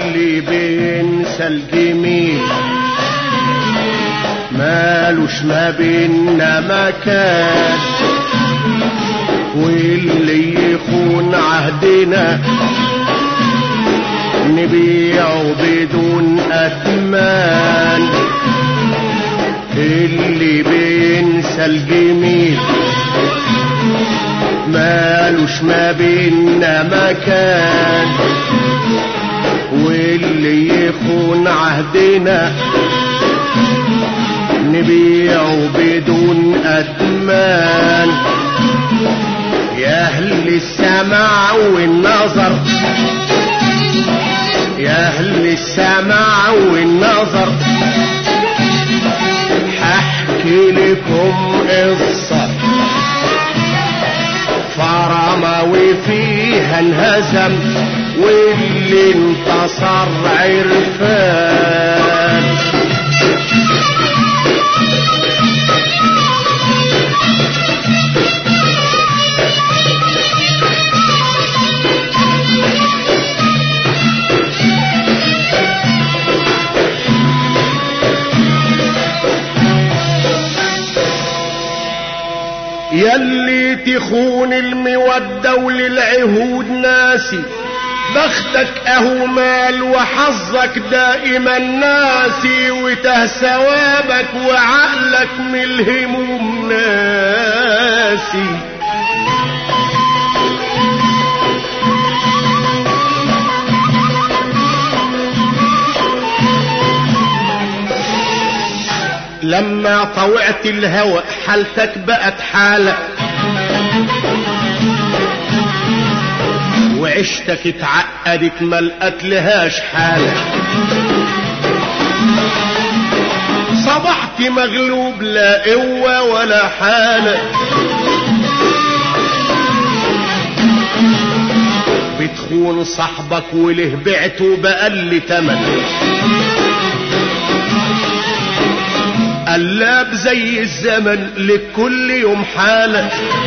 اللي بينسى الجميل مالوش ما بينا مكان واللي يخون عهدنا نبيعه بدون أثمان اللي بينسى الجميل مالوش ما بينا مكان واللي يخون عهدنا نبيعه بدون أثمان يا أهل السمع والنظر يا أهل السمع والنظر هحكي لكم قصة فرماوي فيها انهزم واللي انتصر عرفان يلي تخون المودة وللعهود ناسي بختك اهو مال وحظك دائما ناسي وته ثوابك وعقلك من الهموم ناسي لما طوعت الهوى حالتك بقت حالة وعشتك اتعقدت ملقت لهاش حالة صبحت مغلوب لا قوة ولا حالة بتخون صاحبك وله بعته بأقل تمن قلاب زي الزمن لكل يوم حالة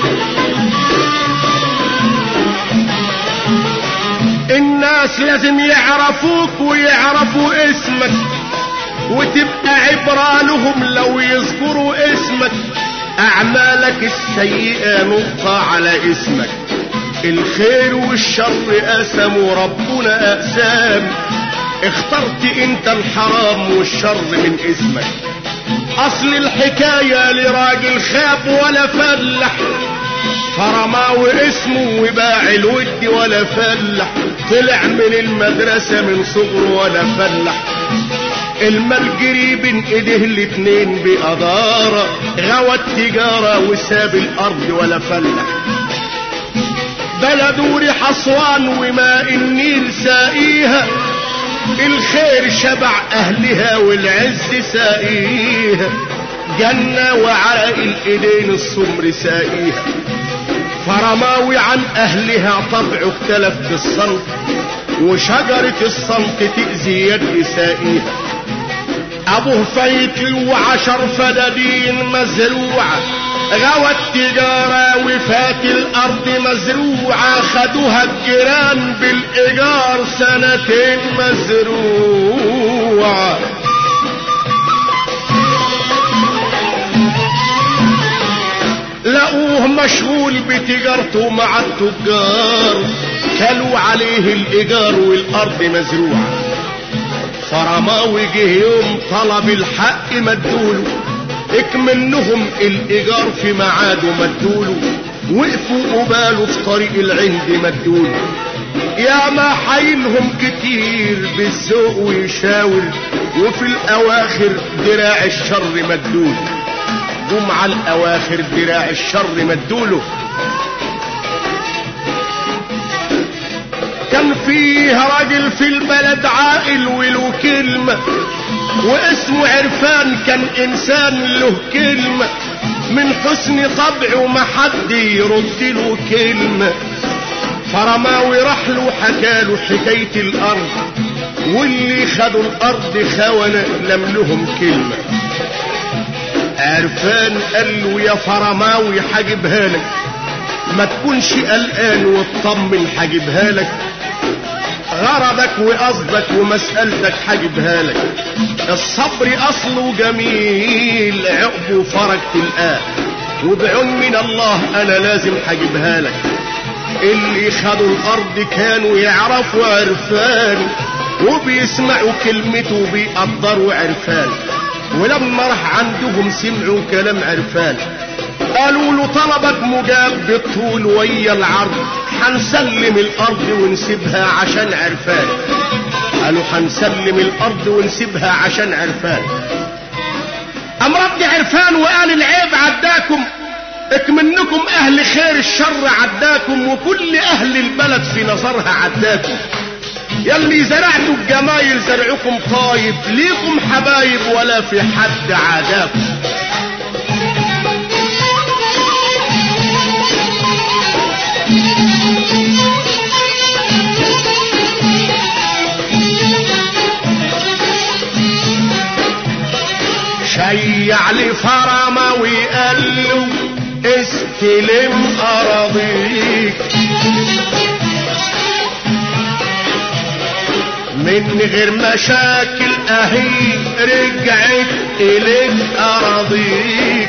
الناس لازم يعرفوك ويعرفوا اسمك وتبقى عبرة لهم لو يذكروا اسمك أعمالك السيئة نقطة على اسمك الخير والشر قسموا ربنا أقسام اخترت انت الحرام والشر من اسمك اصل الحكاية لراجل خاب ولا فلح فرماوي اسمه وباع الود ولا فلح طلع من المدرسة من صغره ولا فلح المال جري بين ايديه الاتنين بقدارة غوى التجارة وساب الارض ولا فلح بلد ريح اسوان وماء النيل ساقيها الخير شبع اهلها والعز ساقيها جنة وعرق الايدين السمر ساقيها فرماوي عن اهلها طبعه اختلف في الصمت وشجرة الصمت تأذي يد ساقيها ابوه فايت له عشر فدادين مزروعة غوى التجارة وفات الارض مزروعة خدوها الجيران بالايجار سنتين مزروعة لقوه مشغول بتجارته مع التجار كلوا عليه الايجار والارض مزروعه فرماوي جه يوم طلب الحق مدوله اكمنهم الايجار في ميعاده مدوله وقفوا قباله في طريق العند مدوله يا ما حيلهم كتير بالذوق ويشاور وفي الاواخر دراع الشر مدوله جم على الاواخر دراع الشر مدوله كان فيه راجل في البلد عاقل وله كلمة واسمه عرفان كان انسان له كلمة من حسن طبعه ما حد يرد له كلمة فرماوي راح له حكاله حكاية الارض واللي خدوا الارض خونة لم لهم كلمة عرفان قال له يا فرماوي حاجبها لك ما تكونش قلقان واطمن حاجبها لك غرضك وقصدك ومسألتك حجبها لك الصبر أصله جميل عقبه فرج تلقاه وبعون من الله أنا لازم حجبها لك اللي خدوا الأرض كانوا يعرفوا عرفان وبيسمعوا كلمته وبيقدروا عرفان ولما راح عندهم سمعوا كلام عرفان قالوا له طلبك مجاب بالطول ويا العرض حنسلم الارض ونسيبها عشان عرفان قالوا حنسلم الارض ونسيبها عشان عرفان ام رد عرفان وقال العيب عداكم اكمنكم اهل خير الشر عداكم وكل اهل البلد في نظرها عداكم يلي زرعتوا الجمايل زرعكم طايب ليكم حبايب ولا في حد عاداكم شيع لي فرمة وقال له استلم أراضيك من غير مشاكل اهي رجعت اليك اراضيك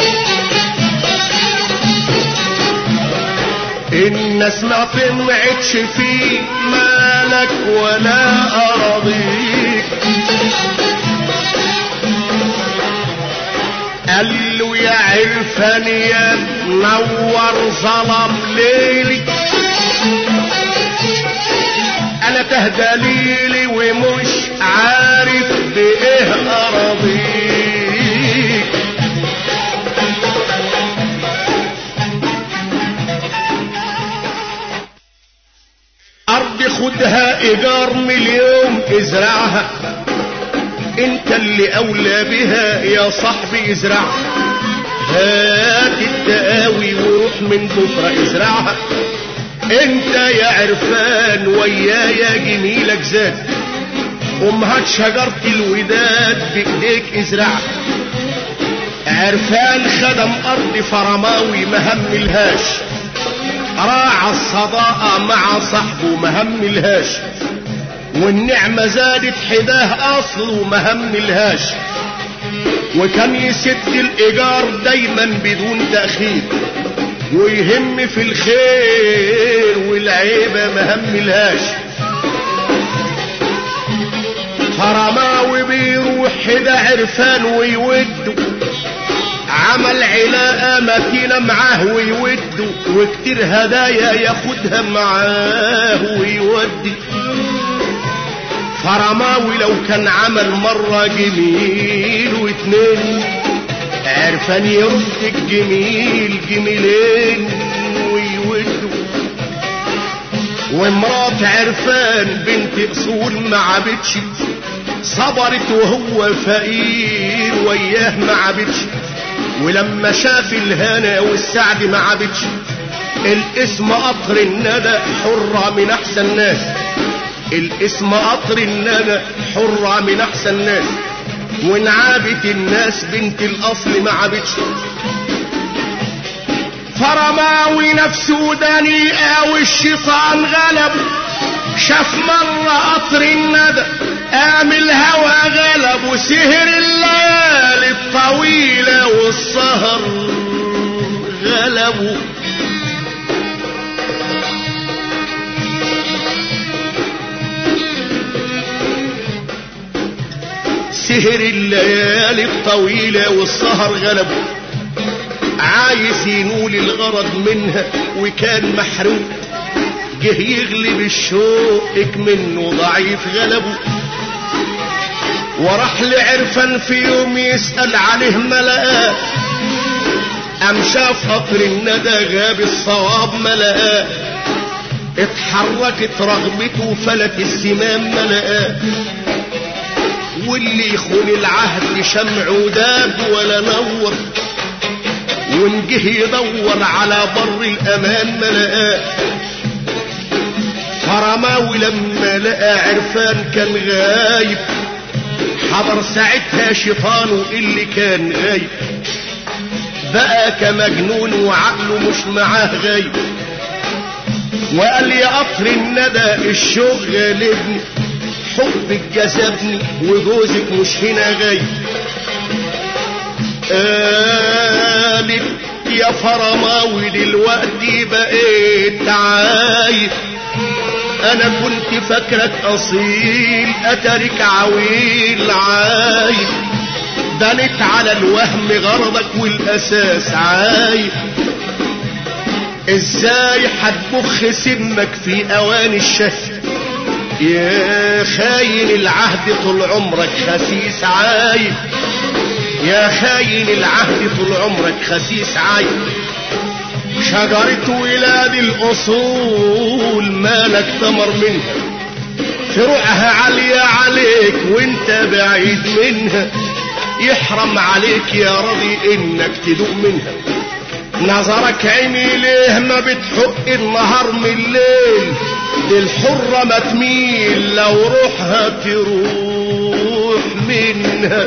الناس ما طمعتش في مالك ولا اراضيك قال له يا عرفان يا منور ظلم ليلي انا تهدى ليلي ومش عارف بايه اراضيك ارض خدها ايجار مليون ازرعها انت اللي اولى بها يا صاحبي ازرعها هات التقاوي وروح من بكره ازرعها انت يا عرفان ويايا جميلك زاد امهات شجرة الوداد بايديك ازرعها عرفان خدم ارض فرماوي ما هملهاش راعى الصداقة مع صاحبه ما هملهاش والنعمة زادت حداه اصله ما هملهاش وكان يسد الايجار دايما بدون تأخير ويهم في الخير والعيبة ما هملهاش فرماوي بيروح حدا عرفان ويوده عمل علاقة متينة معاه ويوده وكتير هدايا ياخدها معاه ويودي فرماوي لو كان عمل مرة جميل واتنين عرفان يرد الجميل جميلين ويودوا ومرات عرفان بنت اصول ما عبتش صبرت وهو فقير وياه ما عبتش ولما شاف الهنا والسعد ما عبتش الاسم قطر الندى حرة من احسن ناس الاسم قطر الندى حرة من احسن ناس ونعابت الناس بنت الاصل ما عابتش فرماوي نفسه دنيئة والشيطان غلب شاف مرة قطر الندى قام الهوى غلب وسهر الليالي الطويلة والسهر غلبه سهر الليالي الطويلة والسهر غلبه عايز ينول الغرض منها وكان محروق جه يغلب الشوق منه ضعيف غلبه وراح لعرفان في يوم يسأل عليه ملقاه قام شاف قطر الندى غاب الصواب ملقاه اتحركت رغبته فلت السمام ملقاه واللي يخون العهد شمعه داب ولا نور ونجه يدور على بر الامان ما لقاه فرماوي لما لقى عرفان كان غايب حضر ساعتها شيطانه اللي كان غايب بقى كمجنون وعقله مش معاه غايب وقال لي قطر الندى الشوق غالبني حبك جذبني وجوزك مش هنا غايب قالت يا فرماوي دلوقتي بقيت عايب انا كنت فاكرك اصيل اترك عويل عايب بنت على الوهم غرضك والاساس عايب ازاي هتبخ سمك في اواني الشهر يا خاين العهد طول عمرك خسيس عايب يا خاين العهد طول عمرك خسيس عايب شجرة ولاد الأصول مالك ثمر منها فروعها عالية عليك وانت بعيد منها يحرم عليك يا رضي انك تدوق منها نظرك عيني ليه ما بتحق النهار من الليل دي الحرة ما تميل لو روحها تروح منها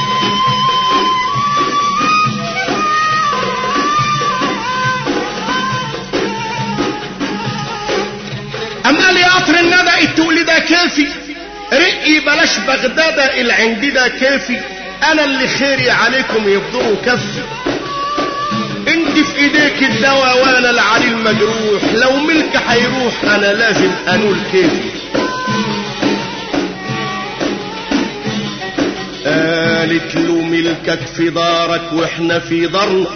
اما لي قطر الندى التقلي ده كيفي رقي بلاش بغداد العندي ده كيفي انا اللي خيري عليكم يفضلوا كفي انت في ايديك الدواء وانا العلي المجروح لو ملك هيروح انا لازم انول كيفي قالت له ملكك في دارك واحنا في دارنا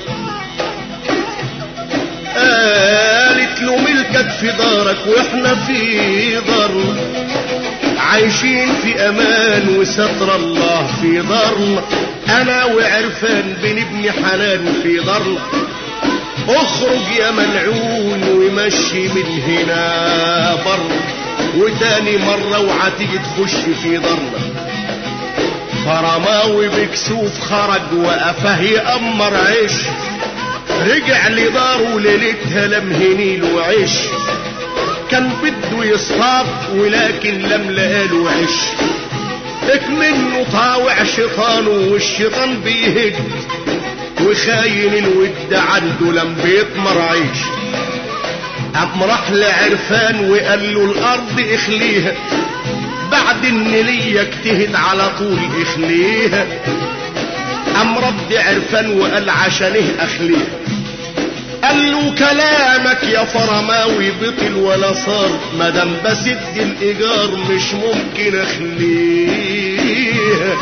قالت له ملكك في دارك واحنا في دارنا عايشين في امان وستر الله في دارنا انا وعرفان بنبني حنان في دارنا اخرج يا ملعون ومشي من هنا بر وتاني مرة وعتيجي تخش في دارنا فرماوي بكسوف خرج وقفه يأمر عيش رجع لداره ليلتها لم هنيل وعيش كان بده يصطاد ولكن لم لقاله عيش اكمنه طاوع شيطانه والشيطان بيهد وخاين الود عنده لم بيطمر عيش قام راح لعرفان وقال له الارض اخليها بعد النلية اجتهد على طول اخليها قام رد عرفان وقال عشانه اخليها قال له كلامك يا فرماوي بطل ولا صار مادام بسد الايجار مش ممكن اخليها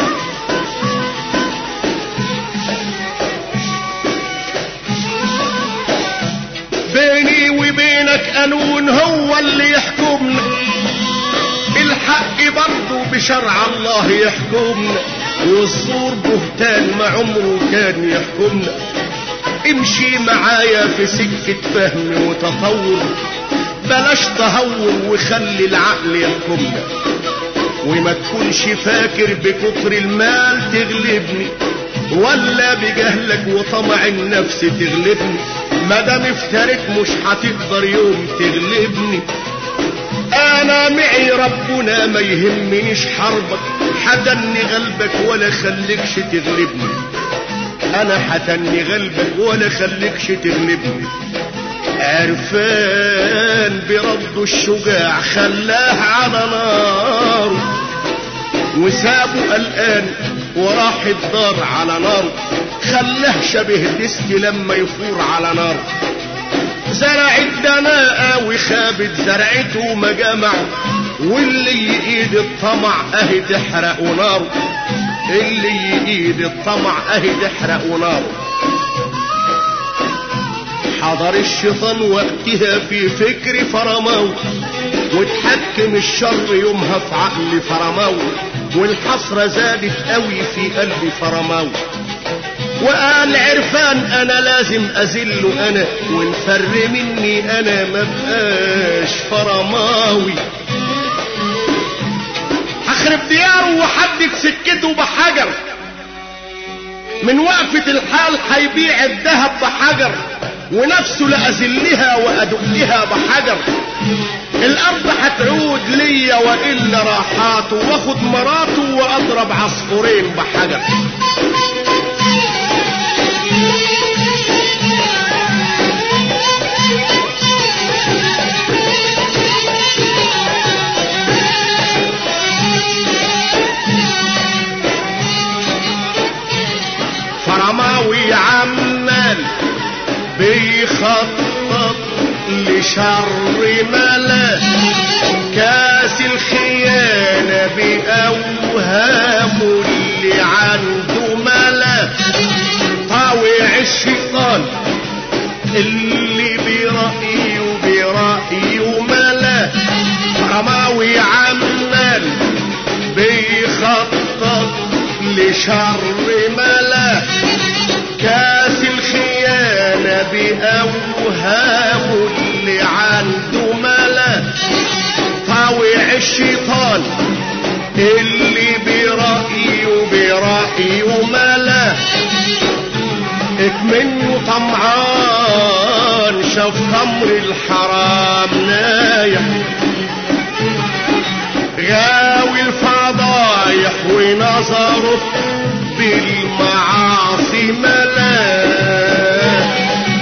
بيني وبينك قانون هو اللي يحكمنا الحق برضه بشرع الله يحكمنا والزور بهتان ما عمره كان يحكمنا امشي معايا في سكة فهم وتطور بلاش تهور وخلي العقل يحكمنا وما تكونش فاكر بكتر المال تغلبني ولا بجهلك وطمع النفس تغلبني مادام افترك مش هتقدر يوم تغلبني انا معي ربنا ما يهمنيش حربك حدني غلبك ولا خليكش تغلبني انا حتني غلبك ولا خليكش تغلبني عرفان برد الشجاع خلاه على نار وسابه قلقان وراح الدار على نار خلاه شبه ديسك لما يفور على نار زرع الدناءة وخابت زرعته ما جمع واللي يقيد الطمع اهي تحرق نار اللي يقيد الطمع اهي تحرق نار حضر الشيطان وقتها في فكر فرماو وتحكم الشر يومها في عقل فرماو والحسرة زادت قوي في قلب فرماو وقال عرفان انا لازم اذله انا ونفر مني انا ما بقاش فرماوي هخرب دياره وحدد سكته بحجر من وقفة الحال هيبيع الذهب بحجر ونفسه لأذلها وأدقها بحجر الأرض هتعود ليا وإلا راحاته واخد مراته وأضرب عصفورين بحجر بيخطط لشر ملا كاس الخيانة بأوهام اللي عنده ملا طاوع الشيطان اللي برأيه برأيه ملا رماوي عمال بيخطط لشر ملا كاس الخيانة بأوهام اللي عنده ملا طاوع الشيطان اللي برأيه برأيه ملا منه طمعان شاف خمر الحرام نايح غاوي الفضايح ونظره بالمعاصي ملاه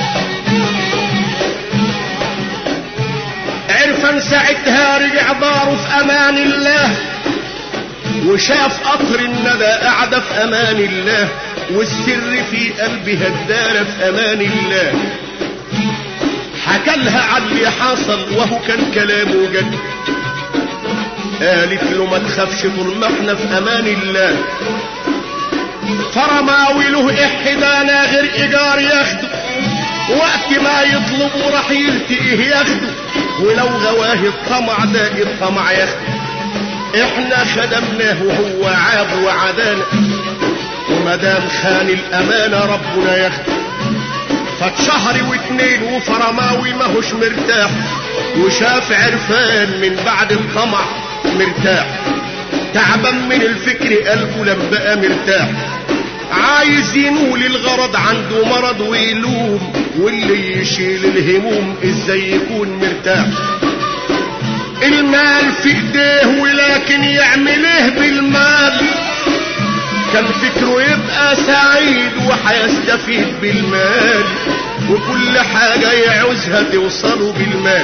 عرفا ساعتها رجع داره في امان الله وشاف قطر الندى قاعدة في امان الله والسر في قلبها الدار في امان الله حكى لها عن اللي حصل وهو كان كلامه جد قالت له ما تخافش طول ما احنا في امان الله فرماوي له احدانا غير ايجار ياخده وقت ما يطلبه راح يلتقيه ياخده ولو غواه الطمع ده الطمع ياخده احنا خدمناه وهو عاب وعدانا ومدام خان الامانة ربنا ياخده فات شهر واتنين وفرماوي ماهوش مرتاح وشاف عرفان من بعد الطمع مرتاح تعبان من الفكر قلبه لم بقى مرتاح عايز ينول الغرض عنده مرض ويلوم واللي يشيل الهموم ازاي يكون مرتاح المال في ايديه ولكن يعمل ايه بالمال كان فكره يبقى سعيد وحيستفيد بالمال وكل حاجة يعوزها توصله بالمال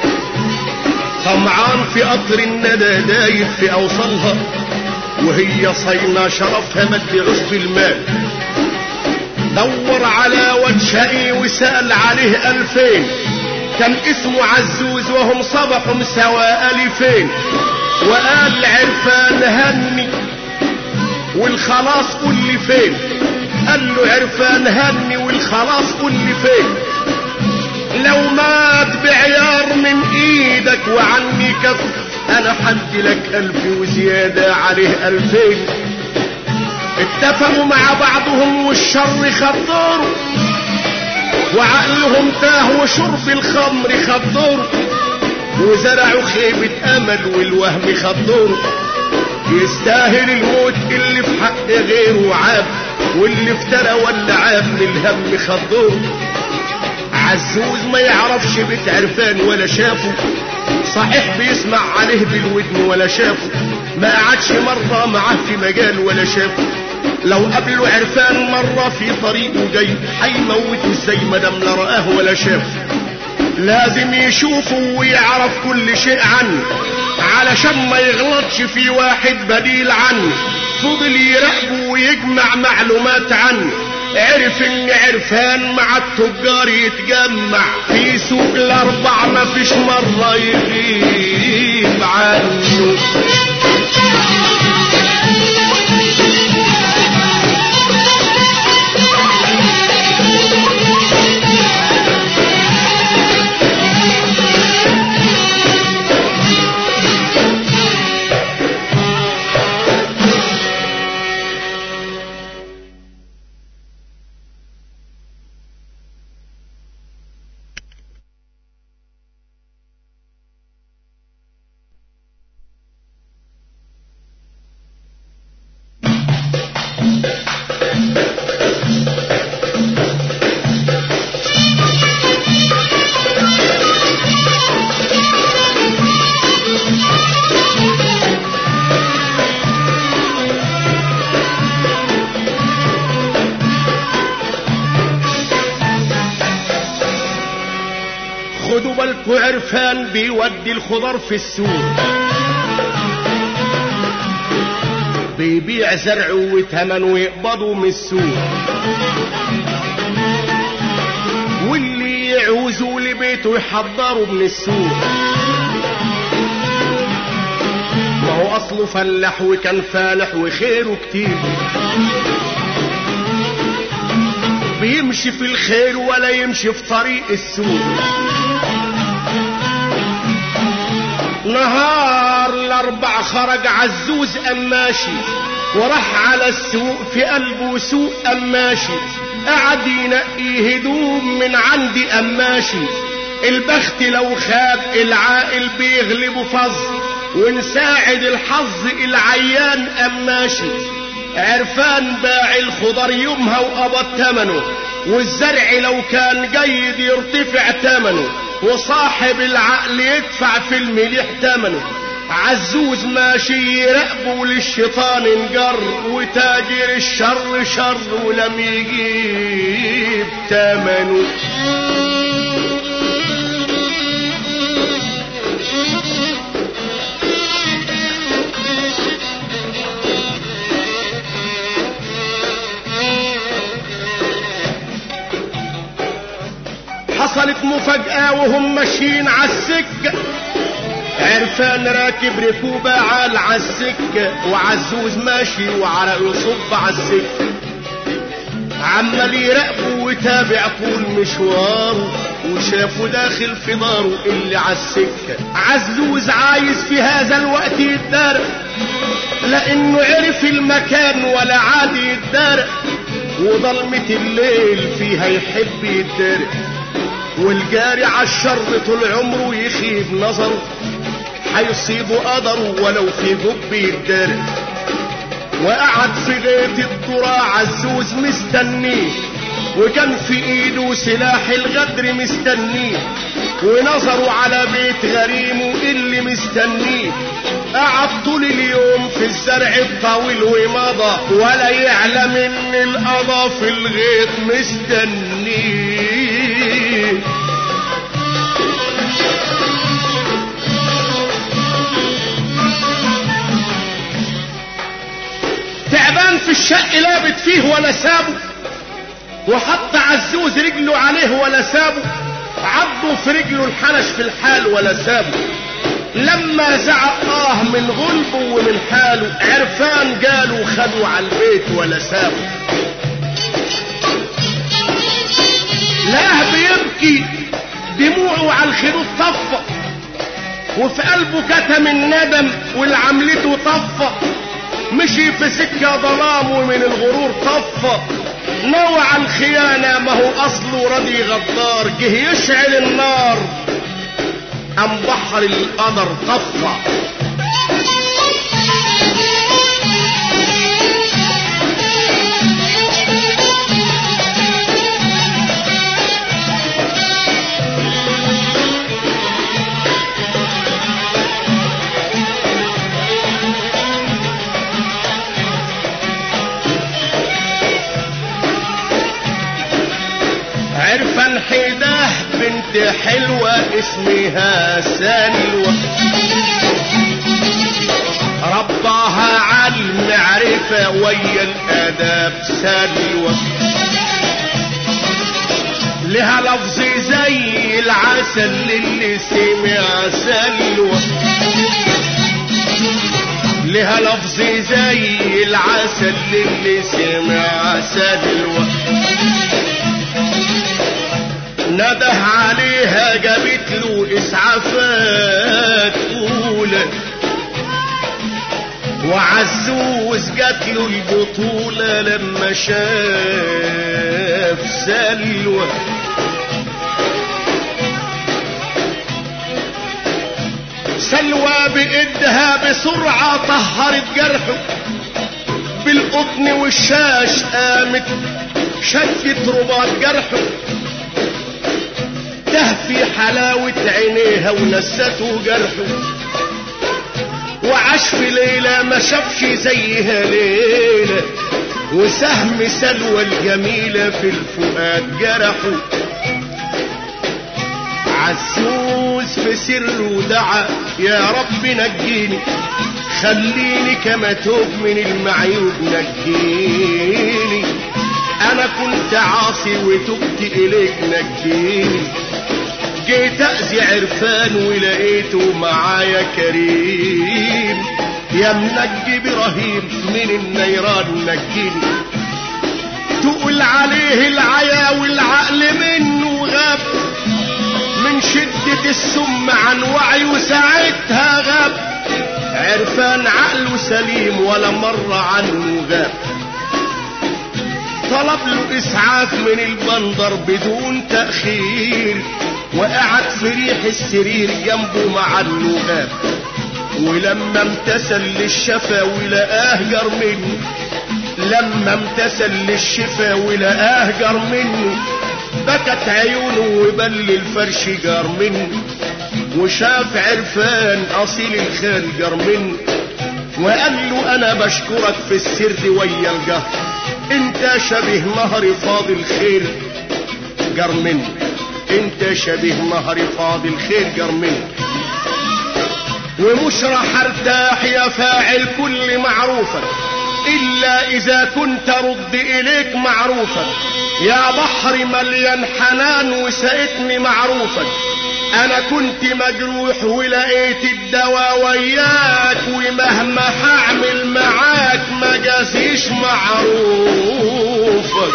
طمعان في قطر الندى دايب في اوصلها وهي صينة شرفها ما تدعوش بالمال دور على وجهي وسأل عليه ألفين كان اسمه عزوز وهم صبحوا سوا ألفين وقال عرفان هني والخلاص قول لي فين قال له عرفان هني والخلاص قول لي فين لو مات بعيار من ايدك وعني كف انا حدي لك الف وزيادة عليه الفين اتفقوا مع بعضهم والشر خطروا وعقلهم تاه وشرب الخمر خضروا وزرعوا خيبة امل والوهم خضروا يستاهل الموت اللي في حق غيره عاب واللي افترى ولا عاب من الهم خضره عزوز ما يعرفش بيت عرفان ولا شافه صحيح بيسمع عليه بالودن ولا شافه ما قعدش مرة معاه في مجال ولا شافه لو قابله عرفان مرة في طريقه جاي هيموته ازاي مدام لا رآه ولا شافه لازم يشوفه ويعرف كل شيء عنه علشان ما يغلطش في واحد بديل عنه فضل يراقبه ويجمع معلومات عنه عرف ان عرفان مع التجار يتجمع في سوق الاربع ما فيش مرة يغيب عنه خدوا بالكوا عرفان بيودي الخضار في السوق بيبيع زرعه وثمنه يقبضه من السوق واللي بيته يحضروا من السوق ما هو اصله فلاح وكان فالح وخيره كتير بيمشي في الخير ولا يمشي في طريق السوق نهار الاربع خرج عزوز ام ماشي وراح على السوق في قلبه سوق ام ماشي قعد ينقي هدوم من عندي ام ماشي البخت لو خاب العاقل بيغلبه فظ ونساعد الحظ العيان ام ماشي عرفان باع الخضر يومها وقبض ثمنه والزرع لو كان جيد يرتفع ثمنه وصاحب العقل يدفع في المليح ثمنه عزوز ماشي يراقبه للشيطان انجر وتاجر الشر شر ولم يجيب ثمنه حصلت مفاجأة وهم ماشيين على السكة عرفان راكب ركوبة عال على السكة وعزوز ماشي وعرق يصب على السكة عمال يراقبه ويتابع طول مشواره وشافه داخل في داره اللي على السكة عزوز عايز في هذا الوقت يتدارى لانه عرف المكان ولا عاد يتدارى وضلمة الليل فيها يحب يتدارى والجاري عالشر طول عمره يخيب نظره هيصيبه قدره ولو في جب يتدارى وقعد في غيط الذرة عزوز مستنيه وكان في ايده سلاح الغدر مستنيه ونظروا على بيت غريمه اللي مستنيه قعد طول اليوم في الزرع الطويل ومضى ولا يعلم ان القضا في الغيط مستنيه تعبان في الشق لابت فيه ولا سابه وحط عزوز رجله عليه ولا سابه عضه في رجله الحنش في الحال ولا سابه لما زعق اه من غلبه ومن حاله عرفان قالوا خدوا على البيت ولا سابه لاه بيبكي دموعه على الخدود طفى وفي قلبه كتم الندم والعملته طفى مشي في سكة ظلام ومن الغرور طفى نوى على الخيانة ما هو أصله ردي غدار جه يشعل النار أم بحر القدر طفى عرفان حيداه بنت حلوة اسمها سلوى رباها على المعرفة ويا الآداب سلوى لها لفظ زي العسل اللي سمع سلوى لها لفظ زي العسل اللي سمع سلوى نده عليها جابت له اسعافات اولى وعزوز جات له البطولة لما شاف سلوى سلوى بإيدها بسرعة طهرت جرحه بالقطن والشاش قامت شكت رباط جرحه ده في حلاوة عينيها ونسته جرحه وعاش في ليلة ما شافش زيها ليلة وسهم سلوى الجميلة في الفؤاد جرحه عزوز في سره دعا يا رب نجيني خليني كما توب من المعيوب نجيني انا كنت عاصي وتبت اليك نجيني جيت أذي عرفان ولقيته معايا كريم يا منجي برهيم من النيران نجيني تقول عليه العيا والعقل منه غاب من شدة السم عن وعي وساعتها غاب عرفان عقله سليم ولا مرة عنه غاب طلب له اسعاف من البندر بدون تأخير وقعد في ريح السرير جنبه مع النغاب ولما امتثل للشفا ولقاه جر منه لما امتثل للشفا ولقاه جر منه بكت عيونه وبل الفرش جار منه وشاف عرفان اصيل الخير جار منه وقال له انا بشكرك في السر ويا الجهر انت شبه نهر فاضل خير جار منه انت شبه نهر فاضل خير جار منه ومش راح ارتاح يا فاعل كل معروفك الا اذا كنت رد اليك معروفك يا بحر مليان حنان وسقتني معروفك انا كنت مجروح ولقيت الدواء وياك ومهما هعمل معاك ما جازيش معروفك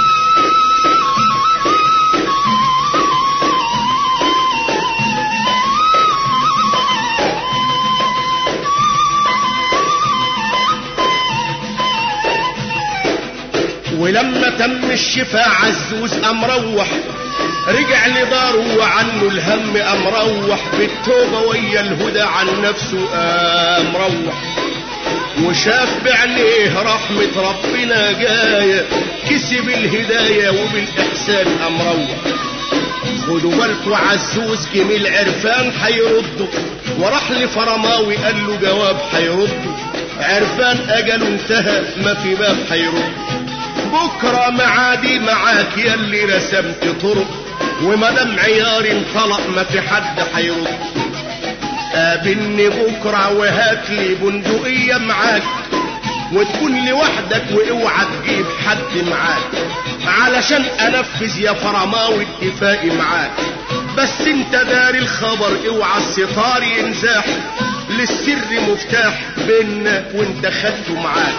ولما تم الشفاء عزوز قام روح رجع لداره وعنه الهم قام روح بالتوبة ويا الهدى عن نفسه قام روح وشاف بعينيه رحمة ربنا جاية كسب الهداية وبالإحسان قام روح خدوا بالكوا عزوز جميل عرفان حيرده وراح لفرماوي قال له جواب حيرده عرفان أجله انتهى ما في باب حيرده بكرة معادي معاك يلي رسمت طرق ومدام عيار انطلق ما في حد حيرد قابلني بكرة وهات لي بندقية معاك وتكون لوحدك واوعى تجيب حد معاك علشان انفذ يا فرماوي اتفاقي معاك بس انت داري الخبر اوعى الستار ينزاح للسر مفتاح بيننا وانت خدته معاك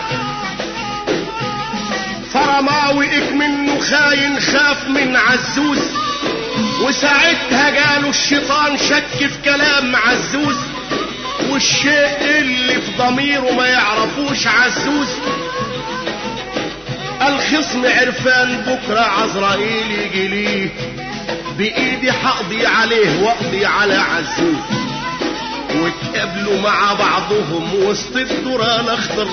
فرماوئك منه خاين خاف من عزوز وساعتها جاله الشيطان شك في كلام عزوز والشيء اللي في ضميره ما يعرفوش عزوز الخصم عرفان بكرة عزرائيل يجي ليه بإيدي حقضي عليه وأقضي على عزوز واتقابلوا مع بعضهم وسط الدران اخضر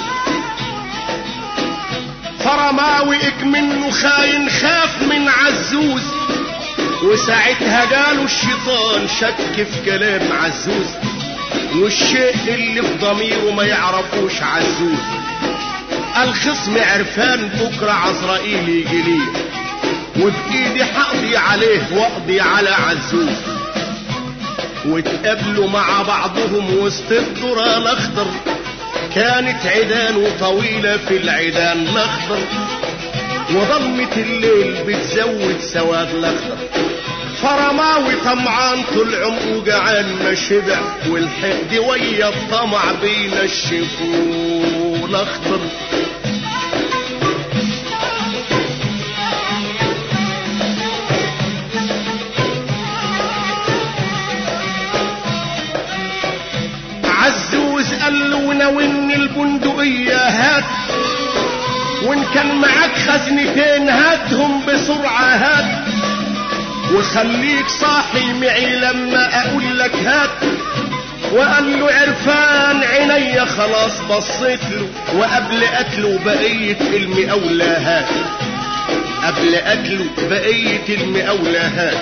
فرماوئك منه خاين خاف من عزوز وساعتها جاله الشيطان شك في كلام عزوز والشيء اللي في ضميره ما يعرفوش عزوز الخصم عرفان بكرة عزرائيل يجي ليه وبإيدي حقضي عليه واقضي على عزوز واتقابلوا مع بعضهم وسط الذرة الاخضر كانت عيدان طويلة في العيدان الاخضر وظلمة الليل بتزود سواد الاخضر فرماوي طمعان طول عمره جعان ما شبع والحقد ويا الطمع بينشفوه الاخضر عزوز قال له ناولني البندقية هات وان كان معاك خزنتين هاتهم بسرعة هات وخليك صاحي معي لما اقول لك هات وقال له عرفان عينيا خلاص بصيت له وقبل قتله بقية المقاولاهات قبل قتله بقية المقاولاهات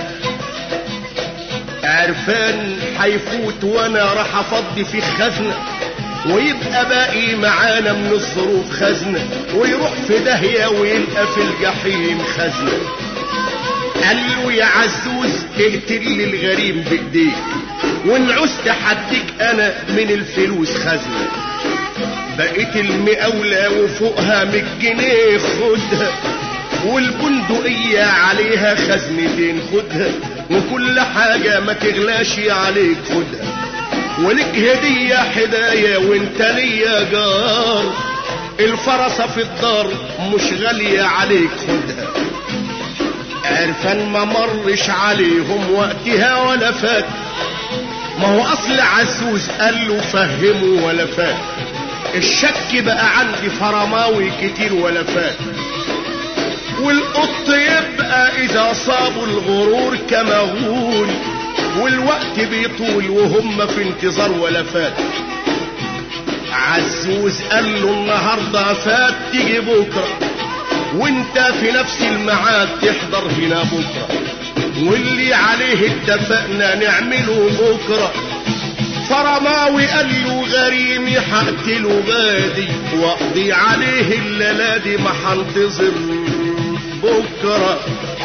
عرفان حيفوت وانا راح افضي في خزنة ويبقى باقي معانا من الظروف خزنة ويروح في داهية ويلقى في الجحيم خزنة قال له يا عزوز اقتل لي الغريم بايديك وان عزت حديك انا من الفلوس خزنة بقيت المقاولة وفوقها من جنيه خدها والبندقية عليها خزنتين خدها وكل حاجة ما تغلاش عليك خدها ولك هدية حداية وانت ليا جار الفرسة في الدار مش غالية عليك خدها عرفان ما مرش عليهم وقتها ولا فات ما هو اصل عزوز قال له فهمه ولا فات الشك بقى عندي فرماوي كتير ولا فات والقط يبقى اذا صابوا الغرور كمغول والوقت بيطول وهم في انتظار ولا فات عزوز قال له النهارده فات تيجي بكره وانت في نفس الميعاد تحضر هنا بكره واللي عليه اتفقنا نعمله بكره فرماوي قال له غريمي هقتله غادي واقضي عليه الليله دي ما هنتظر بكره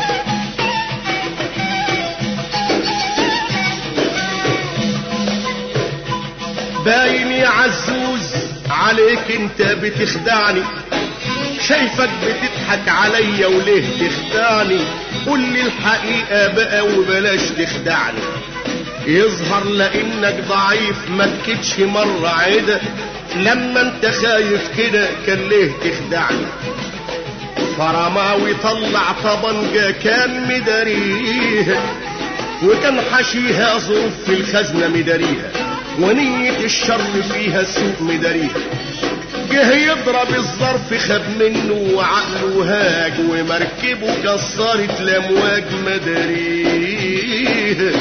باين يا عزوز عليك انت بتخدعني شايفك بتضحك عليا وليه تخدعني قول لي الحقيقة بقى وبلاش تخدعني يظهر لانك ضعيف ما تكدش مرة عدة لما انت خايف كده كان ليه تخدعني فرماوي طلع طبنجة كان مداريها وكان حشيها ظروف في الخزنة مداريها ونية الشر فيها سوء مداريها جه يضرب الظرف خد منه وعقله هاج ومركبه كسرت الامواج مداريه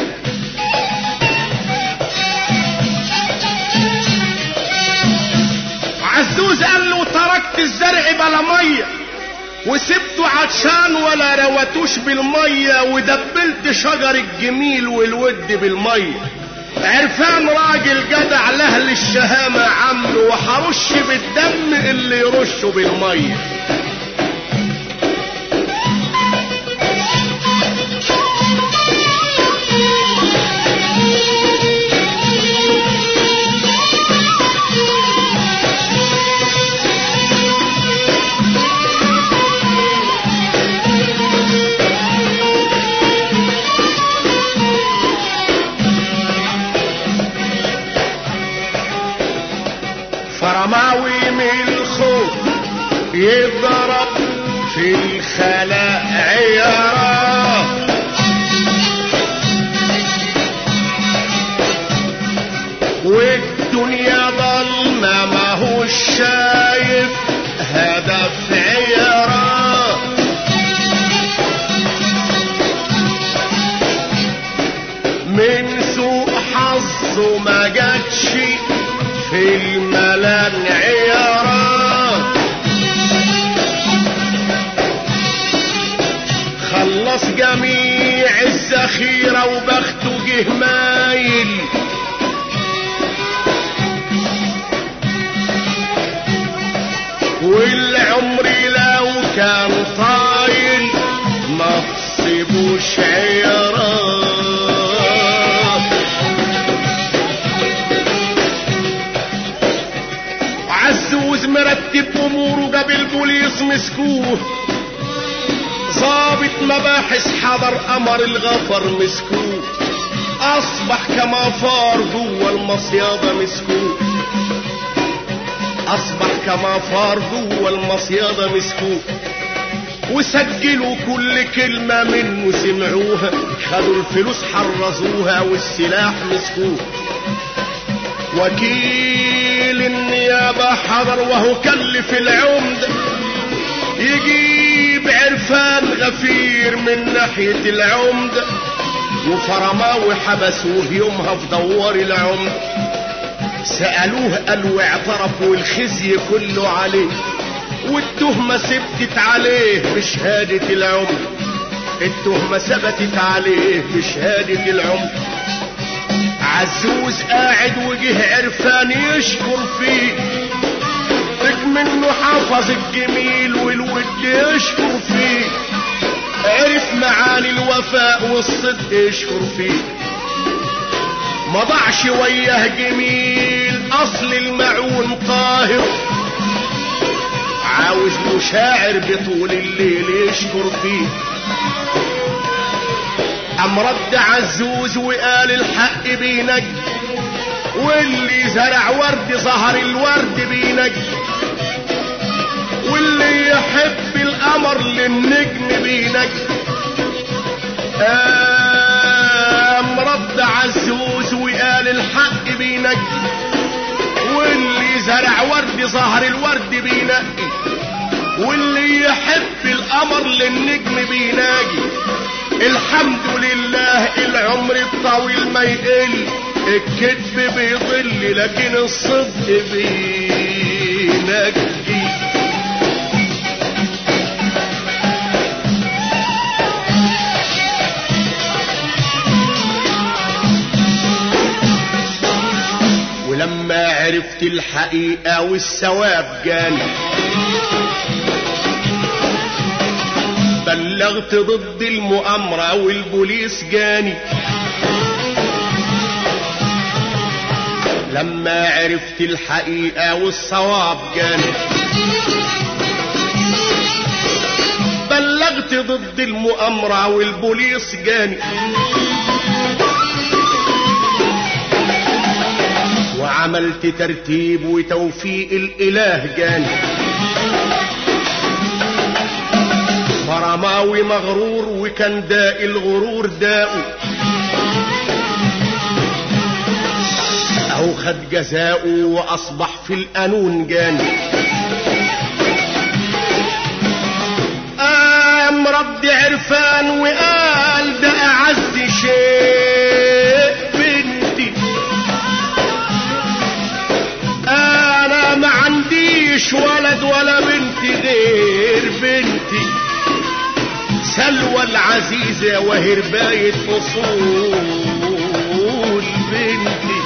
عزوز قال له تركت الزرع بلا ميه وسبته عطشان ولا روتوش بالميه ودبلت شجر الجميل والود بالميه عرفان راجل جدع لاهل الشهامة عمله وحرش بالدم اللي يرشه بالمية فرماوي من الخوف يضرب في الخلاء عيارات والدنيا ضلمة ما هو شايف هدف عيارات من سوء حظه ما جاتش في الملان عيارات خلص جميع الذخيرة وبخته جه مايل والعمر لو كان طايل ما تصيبوش عيارات عزوز مرتب اموره جاب البوليس مسكوه ظابط مباحث حضر امر الغفر مسكوه اصبح كما فار جوه المصيادة مسكوه اصبح كما فار جوه المصيادة مسكوه وسجلوا كل كلمة منه سمعوها خدوا الفلوس حرزوها والسلاح مسكوه وكيل النيابة حضر وهو كلف العمد يجيب عرفان غفير من ناحية العمد وفرماوي حبسوه يومها في دوار العمد سألوه قالوا اعترف والخزي كله عليه والتهمة ثبتت عليه بشهادة العمد التهمة ثبتت عليه بشهادة العمد عزوز قاعد وجه عرفان يشكر فيه منه حافظ الجميل والود يشكر فيه عرف معاني الوفاء والصدق يشكر فيه ما ضعش وياه جميل اصل المعون طاهر عاوز له شاعر بطول الليل يشكر فيه قام رد عزوز وقال الحق بينك واللي زرع ورد ظهر الورد بينك واللي يحب القمر للنجم بينك قام رد عزوز وقال الحق بينك واللي زرع ورد ظهر الورد بينقي واللي يحب القمر للنجم بيناجي الحمد لله العمر الطويل ما يقل الكذب بيضل لكن الصدق بينجي ولما عرفت الحقيقة والثواب جاني بلغت ضد المؤامرة والبوليس جاني لما عرفت الحقيقة والصواب جاني بلغت ضد المؤامرة والبوليس جاني وعملت ترتيب وتوفيق الإله جاني فرماوي مغرور وكان داء الغرور داؤه أو خد جزاؤه وأصبح في القانون جاني قام رد عرفان وقال ده أعز شيء بنتي أنا ما عنديش ولد ولا بنت غير بنتي سلوى العزيزة وهرباية أصول بنتي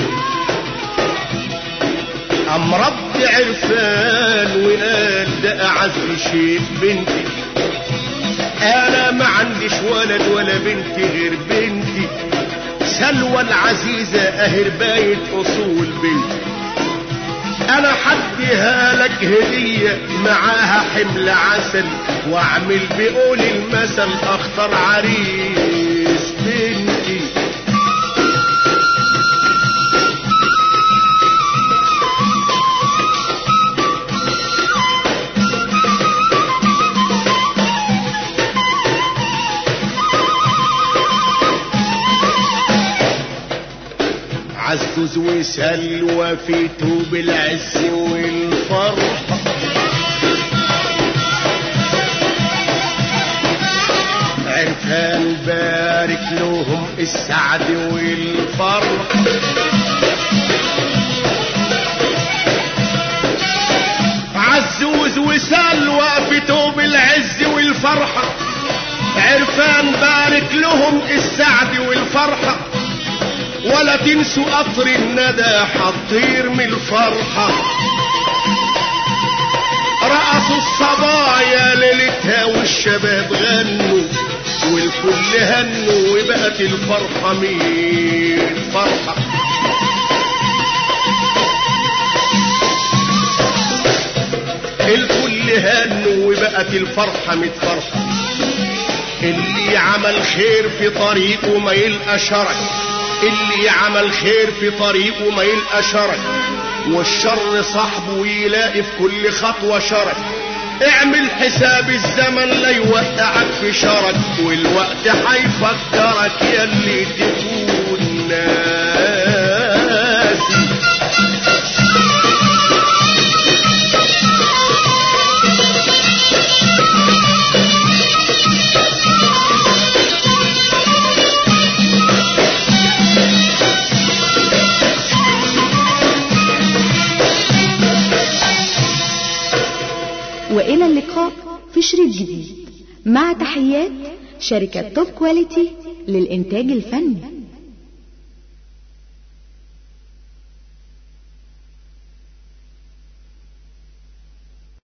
أم رب عرفان وقال ده أعز شيء بنتي أنا ما عنديش ولد ولا بنت غير بنتي سلوى العزيزة أهرباية أصول بنتي انا حديها لك هدية معاها حمل عسل واعمل بقول المثل اختار عريس بنتي عزز وسلوى في توب العز والفرح عرفان بارك لهم السعد والفرح عزوز وسلوى في توب العز والفرحة عرفان بارك لهم السعد والفرحة ولا تنسوا قطر الندى حطير من الفرحة رقصوا الصبايا ليلتها والشباب غنوا والكل هنوا وبقت الفرحة مين فرحة الكل هنوا وبقت الفرحة متفرحة اللي عمل خير في طريقه ما يلقى شرك اللي عمل خير في طريقه ما يلقى شرك والشر صاحبه يلاقي في كل خطوة شرك اعمل حساب الزمن لا يوقعك في شرك والوقت هيفكرك يلي تكون ناسي وإلى اللقاء في شريط جديد مع تحيات شركة توب كواليتي للإنتاج الفني